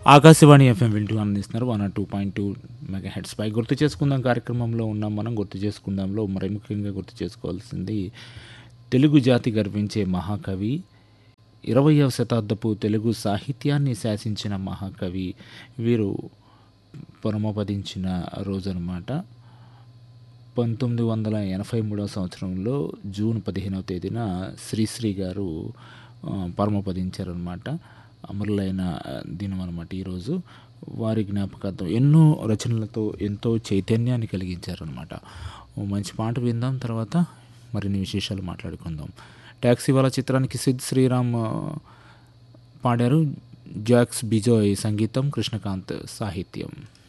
Akashvani FM వింటూ అందిస్తున్నారు one two point two megahertz పై గుర్తు చేసుకుందాం కార్యక్రమంలో ఉన్నాం మనం గుర్తు చేసుకుందాంలో మరి ముఖ్యంగా గుర్తు చేసుకోవాల్సింది తెలుగు జాతి గర్వించే మహాకవి ఇరవయవ శతాబ్దపు తెలుగు సాహిత్యాన్ని శాసించిన మహాకవి వీరు పరమపదించిన రోజు అనమాట పంతొమ్మిది వందల ఎనభై మూడవ సంవత్సరంలో జూన్ పదిహేనవ తేదీన శ్రీశ్రీ గారు ఆ, పరమపదించారనమాట అమరులైన ఆ, దినం అనమాట ఈరోజు వారి జ్ఞాపకార్థం ఎన్నో రచనలతో ఎంతో చైతన్యాన్ని కలిగించారనమాట ఓ మంచి పాట విందాం తర్వాత మరిన్ని విశేషాలు మాట్లాడుకుందాం ట్యాక్సీ వాళ్ళ చిత్రానికి సిద్ శ్రీరామ్ ఆ, పాడారు జాక్స్ బిజోయ్ సంగీతం కృష్ణకాంత్ సాహిత్యం